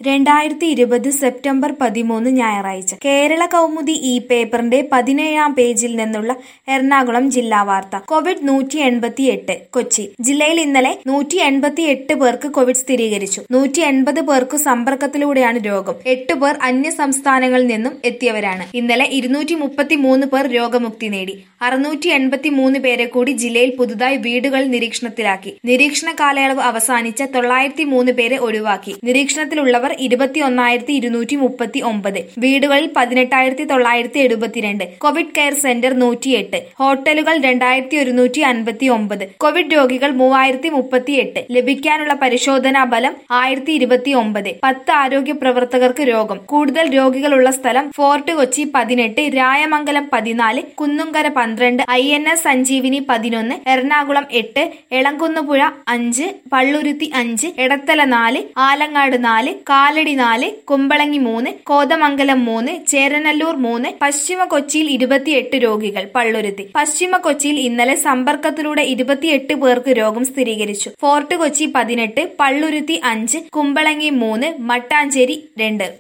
രണ്ടായിരത്തി ഇരുപത് സെപ്റ്റംബർ പതിമൂന്ന് ഞായറാഴ്ച കേരള കൗമുദി ഈ പേപ്പറിന്റെ പതിനേഴാം പേജിൽ നിന്നുള്ള എറണാകുളം ജില്ലാ വാർത്ത കോവിഡ് നൂറ്റി എൺപത്തി എട്ട് കൊച്ചി ജില്ലയിൽ ഇന്നലെ നൂറ്റി എൺപത്തി എട്ട് പേർക്ക് കോവിഡ് സ്ഥിരീകരിച്ചു നൂറ്റി എൺപത് പേർക്ക് സമ്പർക്കത്തിലൂടെയാണ് രോഗം എട്ട് പേർ അന്യ സംസ്ഥാനങ്ങളിൽ നിന്നും എത്തിയവരാണ് ഇന്നലെ ഇരുന്നൂറ്റി മുപ്പത്തി മൂന്ന് പേർ രോഗമുക്തി നേടി അറുന്നൂറ്റി എൺപത്തി മൂന്ന് പേരെ കൂടി ജില്ലയിൽ പുതുതായി വീടുകൾ നിരീക്ഷണത്തിലാക്കി നിരീക്ഷണ കാലയളവ് അവസാനിച്ച തൊള്ളായിരത്തി മൂന്ന് പേരെ ഒഴിവാക്കി നിരീക്ഷണത്തിലുള്ളവർ ഇരുപത്തി ഒന്നായിരത്തി ഇരുന്നൂറ്റി മുപ്പത്തി ഒമ്പത് വീടുകളിൽ പതിനെട്ടായിരത്തി തൊള്ളായിരത്തി എഴുപത്തിരണ്ട് കോവിഡ് കെയർ സെന്റർ നൂറ്റിയെട്ട് ഹോട്ടലുകൾ രണ്ടായിരത്തി ഒരുന്നൂറ്റി അൻപത്തി ഒമ്പത് കോവിഡ് രോഗികൾ മൂവായിരത്തി മുപ്പത്തി എട്ട് ലഭിക്കാനുള്ള പരിശോധനാ ഫലം ആയിരത്തി ഇരുപത്തി ഒമ്പത് പത്ത് ആരോഗ്യ പ്രവർത്തകർക്ക് രോഗം കൂടുതൽ രോഗികളുള്ള സ്ഥലം ഫോർട്ട് കൊച്ചി പതിനെട്ട് രായമംഗലം പതിനാല് കുന്നുങ്കര പന്ത്രണ്ട് ഐ എൻ എസ് സഞ്ജീവിനി പതിനൊന്ന് എറണാകുളം എട്ട് എളങ്കുന്നുപുഴ അഞ്ച് പള്ളുരുത്തി അഞ്ച് എടത്തല നാല് ആലങ്ങാട് നാല് കാലടി നാല് കുമ്പളങ്ങി മൂന്ന് കോതമംഗലം മൂന്ന് ചേരനല്ലൂർ മൂന്ന് പശ്ചിമ കൊച്ചിയിൽ ഇരുപത്തിയെട്ട് രോഗികൾ പള്ളുരുത്തി പശ്ചിമ കൊച്ചിയിൽ ഇന്നലെ സമ്പർക്കത്തിലൂടെ ഇരുപത്തിയെട്ട് പേർക്ക് രോഗം സ്ഥിരീകരിച്ചു ഫോർട്ട് കൊച്ചി പതിനെട്ട് പള്ളുരുത്തി അഞ്ച് കുമ്പളങ്ങി മൂന്ന് മട്ടാഞ്ചേരി രണ്ട്